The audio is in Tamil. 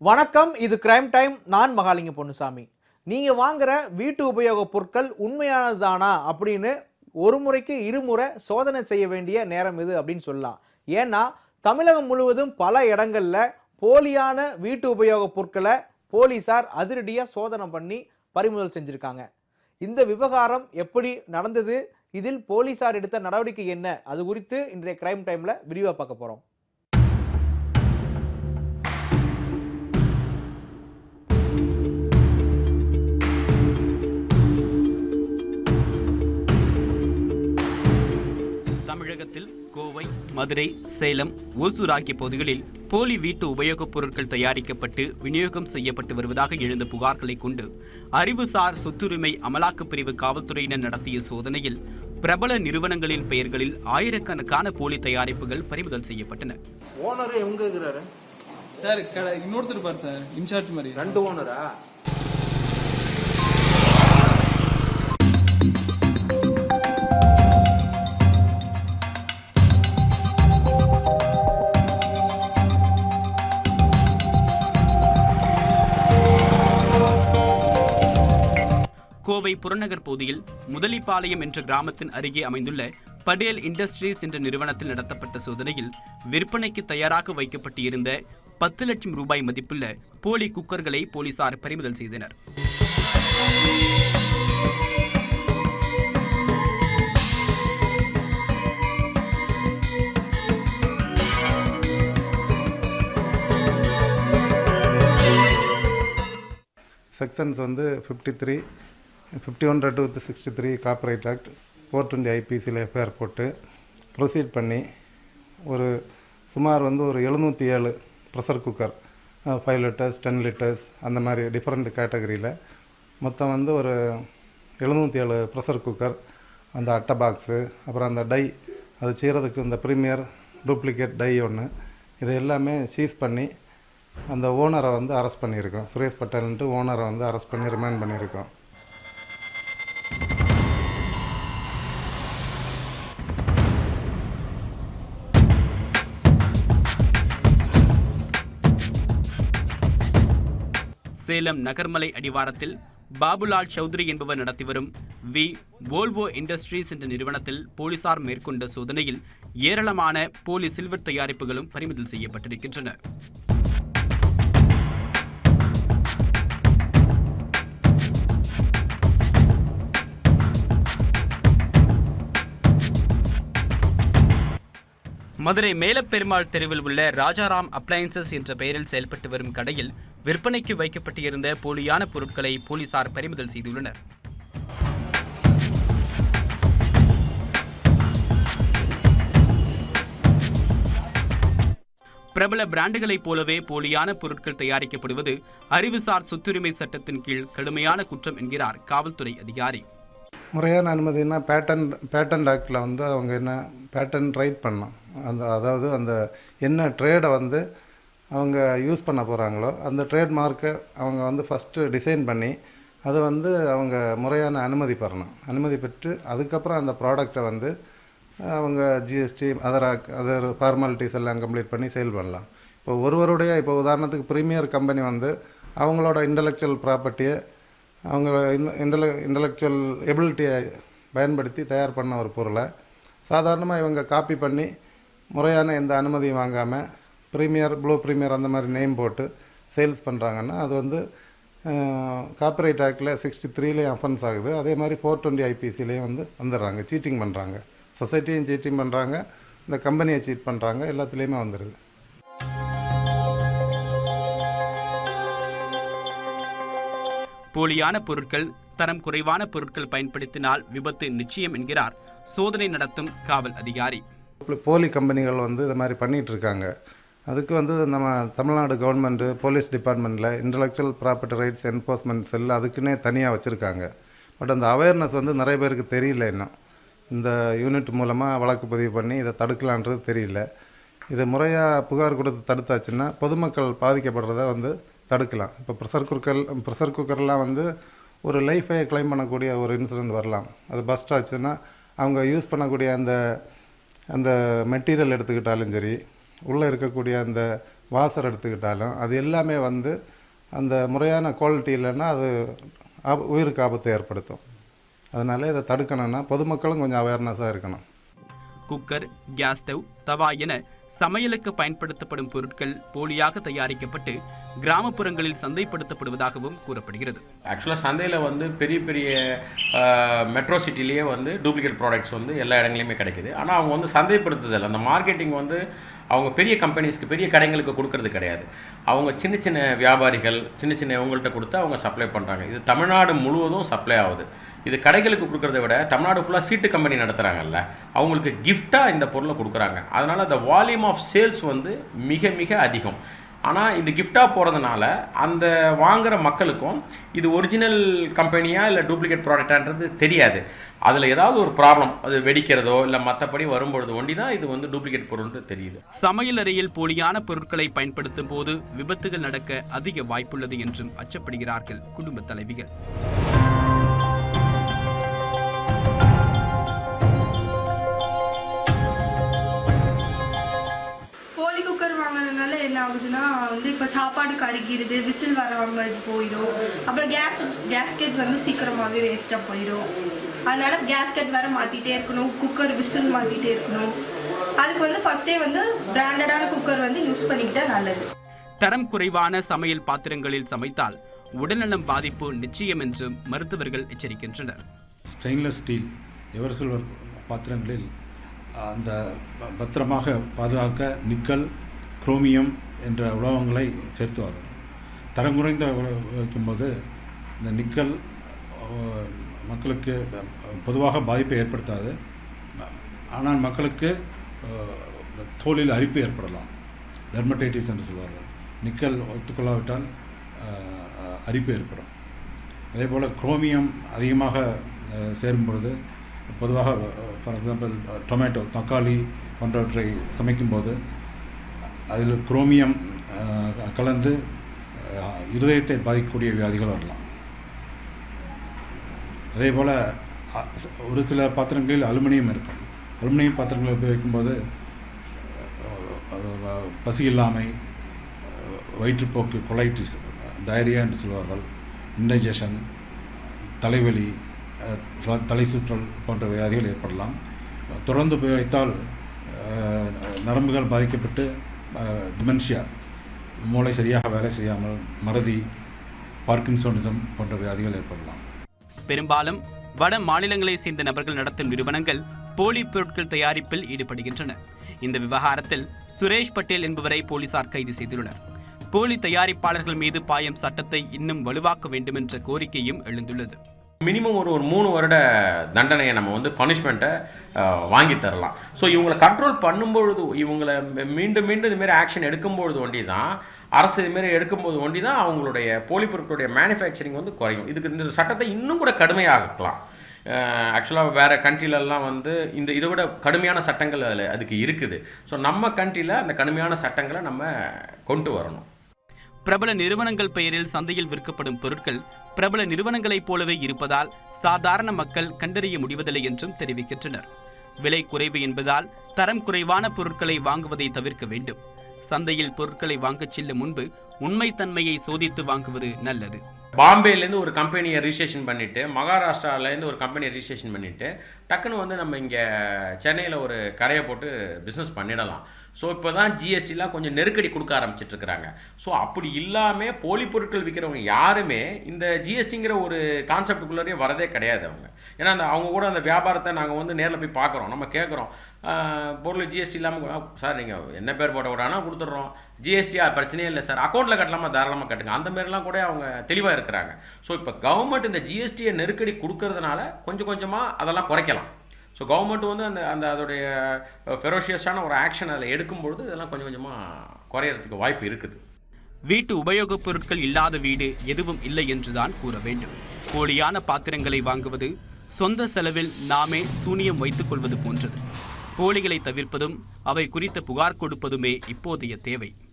வணக்கம் இது கிரைம் டைம் நான் மகாலிங்க பொன்னுசாமி நீங்கள் வாங்குற வீட்டு உபயோகப் பொருட்கள் உண்மையானது தானா அப்படின்னு ஒரு முறைக்கு இருமுறை சோதனை செய்ய வேண்டிய நேரம் இது அப்படின்னு சொல்லலாம் ஏன்னா தமிழகம் முழுவதும் பல இடங்கள்ல போலியான வீட்டு உபயோகப் பொருட்களை போலீசார் அதிரடியாக சோதனை பண்ணி பறிமுதல் செஞ்சுருக்காங்க இந்த விவகாரம் எப்படி நடந்தது இதில் போலீசார் எடுத்த நடவடிக்கை என்ன அது குறித்து இன்றைய கிரைம் டைமில் விரிவாக பார்க்க போகிறோம் தமிழகத்தில் கோவை மதுரை சேலம் ஓசூர் ஆகிய பகுதிகளில் போலி வீட்டு உபயோகப் பொருட்கள் தயாரிக்கப்பட்டு விநியோகம் செய்யப்பட்டு வருவதாக எழுந்த புகார்களை கொண்டு அறிவுசார் சொத்துரிமை அமலாக்கப் பிரிவு காவல்துறையினர் நடத்திய சோதனையில் பிரபல நிறுவனங்களின் பெயர்களில் ஆயிரக்கணக்கான போலி தயாரிப்புகள் பறிமுதல் செய்யப்பட்டன ஓனர் எங்க இருக்கிறாரு சார் கடை இன்னொருத்தர் இருப்பார் சார் இன்சார்ஜ் மாதிரி ரெண்டு ஓனரா கோவை புறநகர் பகுதியில் முதலிப்பாளையம் என்ற கிராமத்தின் அருகே அமைந்துள்ள படேல் இண்டஸ்ட்ரீஸ் என்ற நிறுவனத்தில் நடத்தப்பட்ட சோதனையில் விற்பனைக்கு தயாராக வைக்கப்பட்டு இருந்த பத்து லட்சம் ரூபாய் மதிப்புள்ள போலி குக்கர்களை போலீசார் பறிமுதல் செய்தனர் செக்ஷன்ஸ் வந்து fifty three fifty one read with sixty three copyright act four twenty ஐபிசியில் எஃப்ஐஆர் போட்டு ப்ரொசீட் பண்ணி ஒரு சுமார் வந்து ஒரு எழுநூற்றி ஏழு pressure cooker five litres ten litres அந்த மாதிரி டிஃப்ரெண்ட் கேட்டகரியில் மொத்தம் வந்து ஒரு எழுநூற்றி ஏழு ப்ரெஷர் குக்கர் அந்த அட்டை பாக்ஸு அப்புறம் அந்த டை அது செய்கிறதுக்கு இந்த ப்ரீமியர் டூப்ளிகேட் டை ஒன்று இது எல்லாமே சீஸ் பண்ணி அந்த ஓனரை வந்து அரெஸ்ட் பண்ணியிருக்கோம் சுரேஷ் பட்டேல்ன்ட்டு ஓனரை வந்து அரெஸ்ட் பண்ணி ரிமைண்ட் பண்ணியிருக்கோம் சேலம் நகர்மலை அடிவாரத்தில் பாபுலால் சௌத்ரி என்பவர் நடத்தி வரும் வி வோல்வோ இண்டஸ்ட்ரீஸ் என்ற நிறுவனத்தில் போலீசார் மேற்கொண்ட சோதனையில் ஏராளமான போலி சில்வர் தயாரிப்புகளும் பறிமுதல் செய்யப்பட்டிருக்கின்றன மதுரை மேலப்பெருமாள் தெருவில் உள்ள ராஜாராம் அப்ளையன்சஸ் என்ற பெயரில் செயல்பட்டு வரும் கடையில் விற்பனைக்கு வைக்கப்பட்டிருந்த போலியான பொருட்களை போலீசார் பறிமுதல் செய்துள்ளனர் பிரபல பிராண்டுகளைப் போலவே போலியான பொருட்கள் தயாரிக்கப்படுவது அறிவுசார் சொத்துரிமை சட்டத்தின் கீழ் கடுமையான குற்றம் என்கிறார் காவல்துறை அதிகாரி முறையான அனுமதினா பேட்டன் பேட்டன் ஆக்டில் வந்து அவங்க என்ன பேட்டன் ரைட் பண்ணோம் அந்த அதாவது அந்த என்ன ட்ரேடை வந்து அவங்க யூஸ் பண்ண போகிறாங்களோ அந்த ட்ரேட் மார்க்கை அவங்க வந்து ஃபஸ்ட்டு டிசைன் பண்ணி அது வந்து அவங்க முறையான அனுமதி பெறணும் அனுமதி பெற்று அதுக்கப்புறம் அந்த ப்ராடக்டை வந்து அவங்க ஜிஎஸ்டி அதர் அதர் ஃபார்மாலிட்டிஸ் எல்லாம் கம்ப்ளீட் பண்ணி சேல் பண்ணலாம் இப்போ ஒருவருடைய இப்போ உதாரணத்துக்கு ப்ரீமியர் கம்பெனி வந்து அவங்களோட இன்டலெக்சுவல் ப்ராப்பர்ட்டியை அவங்க இன்டல இன்டலெக்சுவல் எபிலிட்டியை பயன்படுத்தி தயார் பண்ண ஒரு பொருளை சாதாரணமாக இவங்க காப்பி பண்ணி முறையான எந்த அனுமதியும் வாங்காமல் ப்ரீமியர் ப்ளூ ப்ரீமியர் அந்த மாதிரி நேம் போட்டு சேல்ஸ் பண்ணுறாங்கன்னா அது வந்து காப்பிரைட் ஆக்டில் சிக்ஸ்டி த்ரீலேயும் அஃபென்ஸ் ஆகுது அதே மாதிரி ஃபோர் டுவெண்ட்டி ஐபிசிலையும் வந்து வந்துடுறாங்க சீட்டிங் பண்ணுறாங்க சொசைட்டியும் சீட்டிங் பண்ணுறாங்க இந்த கம்பெனியை சீட் பண்ணுறாங்க எல்லாத்துலேயுமே வந்துடுது போலியான பொருட்கள் தரம் குறைவான பொருட்கள் பயன்படுத்தினால் விபத்து நிச்சயம் என்கிறார் சோதனை நடத்தும் காவல் அதிகாரி போலி கம்பெனிகள் வந்து இது மாதிரி பண்ணிகிட்டு இருக்காங்க அதுக்கு வந்து நம்ம தமிழ்நாடு கவர்மெண்ட்டு போலீஸ் டிபார்ட்மெண்ட்டில் intellectual property rights enforcement cell அதுக்குன்னே தனியாக வச்சுருக்காங்க பட் அந்த அவேர்னஸ் வந்து நிறைய பேருக்கு தெரியல இன்னும் இந்த யூனிட் மூலமாக வழக்கு பதிவு பண்ணி இதை தடுக்கலான்றது தெரியல இதை முறையாக புகார் கொடுத்து தடுத்தாச்சுன்னா பொதுமக்கள் பாதிக்கப்படுறத வந்து தடுக்கலாம் இப்போ ப்ரெஷர் குக்கர் ப்ரெஷர் குக்கர்லாம் வந்து ஒரு லைஃபை கிளைம் பண்ணக்கூடிய ஒரு இன்சிடெண்ட் வரலாம் அது பஸ்ட் ஆச்சுன்னா அவங்க யூஸ் பண்ணக்கூடிய அந்த அந்த மெட்டீரியல் எடுத்துக்கிட்டாலும் சரி உள்ளே இருக்கக்கூடிய அந்த வாசர் எடுத்துக்கிட்டாலும் அது எல்லாமே வந்து அந்த முறையான குவாலிட்டி இல்லைன்னா அது ஆப உயிருக்கு ஆபத்தை ஏற்படுத்தும் அதனால் இதை தடுக்கணும்னா பொதுமக்களும் கொஞ்சம் அவேர்னஸாக இருக்கணும் குக்கர் கேஸ் ஸ்டவ் தவா என சமையலுக்கு பயன்படுத்தப்படும் பொருட்கள் போலியாக தயாரிக்கப்பட்டு கிராமப்புறங்களில் சந்தைப்படுத்தப்படுவதாகவும் கூறப்படுகிறது ஆக்சுவலாக சந்தையில் வந்து பெரிய பெரிய மெட்ரோ சிட்டிலேயே வந்து டூப்ளிகேட் ப்ராடக்ட்ஸ் வந்து எல்லா இடங்களையுமே கிடைக்குது ஆனால் அவங்க வந்து சந்தைப்படுத்துதல் அந்த மார்க்கெட்டிங் வந்து அவங்க பெரிய கம்பெனிஸ்க்கு பெரிய கடைங்களுக்கு கொடுக்கறது கிடையாது அவங்க சின்ன சின்ன வியாபாரிகள் சின்ன சின்ன இவங்கள்ட்ட கொடுத்து அவங்க சப்ளை பண்ணுறாங்க இது தமிழ்நாடு முழுவதும் சப்ளை ஆகுது இது கடைகளுக்கு கொடுக்கறத விட தமிழ்நாடு ஃபுல்லாக சீட்டு கம்பெனி நடத்துகிறாங்கல்ல அவங்களுக்கு கிஃப்டாக இந்த பொருளை கொடுக்குறாங்க அதனால் அந்த வால்யூம் ஆஃப் சேல்ஸ் வந்து மிக மிக அதிகம் ஆனால் இது கிஃப்டாக போகிறதுனால அந்த வாங்குற மக்களுக்கும் இது ஒரிஜினல் கம்பெனியா இல்லை டூப்ளிகேட் ப்ராடக்டான்றது தெரியாது அதில் ஏதாவது ஒரு ப்ராப்ளம் அது வெடிக்கிறதோ இல்லை மற்றபடி வரும்பொழுது ஒண்டி தான் இது வந்து டூப்ளிகேட் பொருள்னு தெரியுது சமையல் அறையில் போலியான பொருட்களை பயன்படுத்தும் போது விபத்துகள் நடக்க அதிக வாய்ப்புள்ளது என்றும் அச்சப்படுகிறார்கள் குடும்ப தலைவிகள் போலி குக்கர் வாங்குறதுனால என்ன ஆகுதுன்னா வந்து இப்போ சாப்பாடு கருகிடுது விசில் வராம இது போயிடும் அப்புறம் கேஸ் கேஸ்கெட் வந்து சீக்கிரமாகவே வேஸ்ட்டாக போயிடும் அதனால கேஸ்கெட் வேற மாற்றிட்டே இருக்கணும் குக்கர் விசில் மாற்றிட்டே இருக்கணும் அதுக்கு வந்து ஃபஸ்ட்டே வந்து பிராண்டடான குக்கர் வந்து யூஸ் பண்ணிக்கிட்டா நல்லது தரம் குறைவான சமையல் பாத்திரங்களில் சமைத்தால் உடல்நலம் பாதிப்பு நிச்சயம் என்றும் மருத்துவர்கள் எச்சரிக்கின்றனர் ஸ்டெயின்லெஸ் ஸ்டீல் எவர் சில்வர் பாத்திரங்களில் அந்த ப- பத்திரமாக பாதுகாக்க நிக்கல் குரோமியம் என்ற உலோகங்களை சேர்த்துவார்கள் தரம் குறைந்த உல- வைக்கும்போது இந்த நிக்கல் அஹ், மக்களுக்கு அஹ், பொதுவாக பாதிப்பை ஏற்படுத்தாது ஆனால் மக்களுக்கு அஹ், இந்த தோலில் அரிப்பு ஏற்படலாம் டெர்மடைட்டிஸ் என்று சொல்வார்கள் நிக்கல் ஒத்துக்கொள்ளாவிட்டால் அஹ், அஹ், அரிப்பு ஏற்படும் அதே போல் குரோமியம் அதிகமாக அஹ், சேரும் பொழுது பொதுவாக ஃபார் எக்ஸாம்பிள் டொமேட்டோ தக்காளி போன்றவற்றை சமைக்கும்போது அதில் குரோமியம் அஹ், கலந்து அஹ், இருதயத்தை பாதிக்கக்கூடிய வியாதிகள் வரலாம் அதே போல் ஒரு சில பாத்திரங்களில் அலுமினியம் இருக்கும் அலுமினியம் பாத்திரங்களை உபயோகிக்கும்போது அஹ், அஹ், பசி இல்லாமை அஹ், வயிற்றுப்போக்கு கொலைட்டிஸ் டயரியா என்று சொல்வார்கள் இன்டைஜஷன் தலைவலி அஹ், த- தலை சுற்றல் போன்ற வியாதிகள் ஏற்படலாம் தொடர்ந்து உபயோகித்தால் அஹ், நரம்புகள் பாதிக்கப்பட்டு டிமென்ஷியா மூளை சரியாக வேலை செய்யாமல் மறதி பார்க்கின்சோனிசம் போன்ற வியாதிகள் ஏற்படலாம் பெரும்பாலும் வட மாநிலங்களைச் சேர்ந்த நபர்கள் நடத்தும் நிறுவனங்கள் போலி பொருட்கள் தயாரிப்பில் ஈடுபடுகின்றன இந்த விவகாரத்தில் சுரேஷ் பட்டேல் என்பவரை போலீசார் கைது செய்துள்ளனர் போலி தயாரிப்பாளர்கள் மீது பாயம் சட்டத்தை இன்னும் வலுவாக்க வேண்டும் என்ற கோரிக்கையும் எழுந்துள்ளது மினிமம் ஒரு ஒரு மூணு வருட தண்டனையை நம்ம வந்து பனிஷ்மெண்ட்டை வாங்கி தரலாம் ஸோ இவங்களை கண்ட்ரோல் பண்ணும்பொழுது இவங்களை மீ- மீண்டும் மீண்டும் இதுமாரி ஆக்ஷன் எடுக்கும்பொழுது ஒண்டி தான் அரசு இதுமாரி எடுக்கும்போது ஒண்டி தான் அவங்களுடைய போலி பொருட்களுடைய மேனுஃபேக்சரிங் வந்து குறையும் இதுக்கு இந்த சட்டத்தை இன்னும் கூட கடுமையாக்கலாம் ஆக்சுவலாக வேறு கண்ட்ரிலெல்லாம் வந்து இந்த இதை விட கடுமையான சட்டங்கள் அதில் அதுக்கு இருக்குது ஸோ நம்ம கண்ட்ரியில் அந்த கடுமையான சட்டங்களை நம்ம கொண்டு வரணும் பிரபல நிறுவனங்கள் பெயரில் சந்தையில் விற்கப்படும் பொருட்கள் பிரபல நிறுவனங்களைப் போலவே இருப்பதால் சாதாரண மக்கள் கண்டறிய முடிவதில்லை என்றும் தெரிவிக்கின்றனர் விலை குறைவு என்பதால் தரம் குறைவான பொருட்களை வாங்குவதை தவிர்க்க வேண்டும் சந்தையில் பொருட்களை வாங்கச் செல்லும் முன்பு உண்மைத்தன்மையை சோதித்து வாங்குவது நல்லது பாம்பேலேருந்து ஒரு கம்பெனியை ரிஜிஸ்ட்ரேஷன் பண்ணிவிட்டு மகாராஷ்டிராலேருந்து ஒரு கம்பெனியை ரிஜிஸ்ட்ரேஷன் பண்ணிவிட்டு டக்குன்னு வந்து நம்ம இங்கே சென்னையில் ஒரு கடையை போட்டு பிஸ்னஸ் பண்ணிடலாம் ஸோ இப்போ தான் ஜிஎஸ்டிலாம் கொஞ்சம் நெருக்கடி கொடுக்க ஆரம்பிச்சிட்டு இருக்கிறாங்க ஸோ அப்படி இல்லாமல் போலி பொருட்கள் விற்கிறவங்க யாருமே இந்த ஜிஎஸ்டிங்கிற ஒரு கான்செப்டுக்குள்ளேயே வரதே கிடையாது அவங்க ஏன்னா அந்த அவங்க கூட அந்த வியாபாரத்தை நாங்கள் வந்து நேரில் போய் பார்க்குறோம் நம்ம கேட்குறோம் பொருள் ஜிஎஸ்டி இல்லாமல் சார் நீங்கள் என்ன பேர் போட்ட விடானா கொடுத்துட்றோம் ஜிஎஸ்டியா பிரச்சனையே இல்லை சார் அக்கௌண்ட்டில் கட்டலாமா தாராளமாக கட்டுங்க அந்த மாதிரிலாம் கூட அவங்க தெளிவாக இருக்கிறாங்க ஸோ இப்போ கவர்மெண்ட் இந்த ஜிஎஸ்டியை நெருக்கடி கொடுக்கறதுனால கொஞ்சம் கொஞ்சமாக அதெல்லாம் குறைக்கலாம் ஸோ கவர்மெண்ட் வந்து அந்த அந்த அதோடைய ஃபெரோஷியஸான ஒரு ஆக்ஷன் அதில் எடுக்கும்பொழுது இதெல்லாம் கொஞ்சம் கொஞ்சமாக குறையறதுக்கு வாய்ப்பு இருக்குது வீட்டு உபயோகப் பொருட்கள் இல்லாத வீடு எதுவும் இல்லை என்றுதான் கூற வேண்டும் போலியான பாத்திரங்களை வாங்குவது சொந்த செலவில் நாமே சூனியம் வைத்துக் கொள்வது போன்றது போலிகளை தவிர்ப்பதும் அவை குறித்த புகார் கொடுப்பதுமே இப்போதைய தேவை